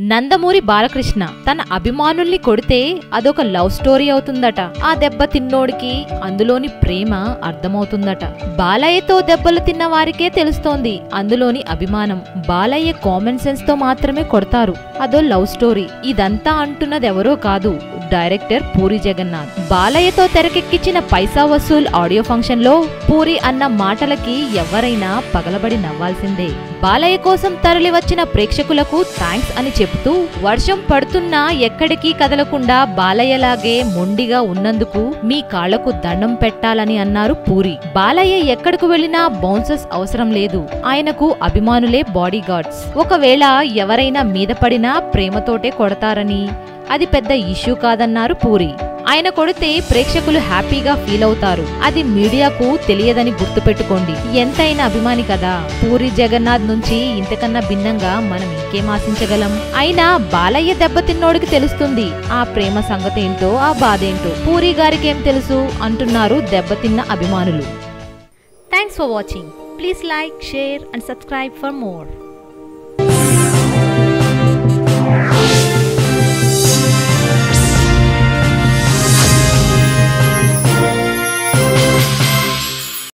నందమూరి బాలకృష్ణ తన అభిమానుల్ని కొడితే అదొక లవ్ స్టోరీ అవుతుందట ఆ దెబ్బ తిన్నోడికి అందులోని ప్రేమ అర్థమవుతుందట బాలయ్యతో దెబ్బలు తిన్న వారికే తెలుస్తోంది అందులోని అభిమానం బాలయ్య కామన్ సెన్స్ తో మాత్రమే కొడతారు అదో లవ్ స్టోరీ ఇదంతా అంటున్నదెవరో కాదు డైరెక్టర్ పూరి జగన్నాథ్ బాలయ్యతో తెరకెక్కించిన పైసా వసూల్ ఆడియో ఫంక్షన్ లో పూరి అన్న మాటలకి ఎవరైనా పగలబడి నవ్వాల్సిందే బాలయ్య కోసం తరలి వచ్చిన ప్రేక్షకులకు థ్యాంక్స్ అని చెబుతూ వర్షం పడుతున్నా ఎక్కడికి కదలకుండా బాలయ్యలాగే మొండిగా ఉన్నందుకు మీ కాళ్లకు దండం పెట్టాలని అన్నారు పూరి బాలయ్య ఎక్కడికి వెళ్లినా బౌన్సర్స్ అవసరం లేదు ఆయనకు అభిమానులే బాడీ గార్డ్స్ ఒకవేళ ఎవరైనా మీద పడినా ప్రేమతోటే కొడతారని అది పెద్ద ఇష్యూ కాదన్నారు పూరి ఆయన కొడితే ప్రేక్షకులు హ్యాపీగా ఫీల్ అవుతారు అది మీడియాకు తెలియదని గుర్తుపెట్టుకోండి ఎంతైనా అభిమాని కదా పూరి జగన్నాథ్ నుంచి ఇంతకన్నా భిన్నంగా మనం ఇంకేం ఆశించగలం అయినా బాలయ్య దెబ్బతిన్నోడికి తెలుస్తుంది ఆ ప్రేమ సంగతేంటో ఆ బాధేంటో పూరి గారికి ఏం తెలుసు అంటున్నారు దెబ్బతిన్న అభిమానులు thanks for watching please like share and subscribe for more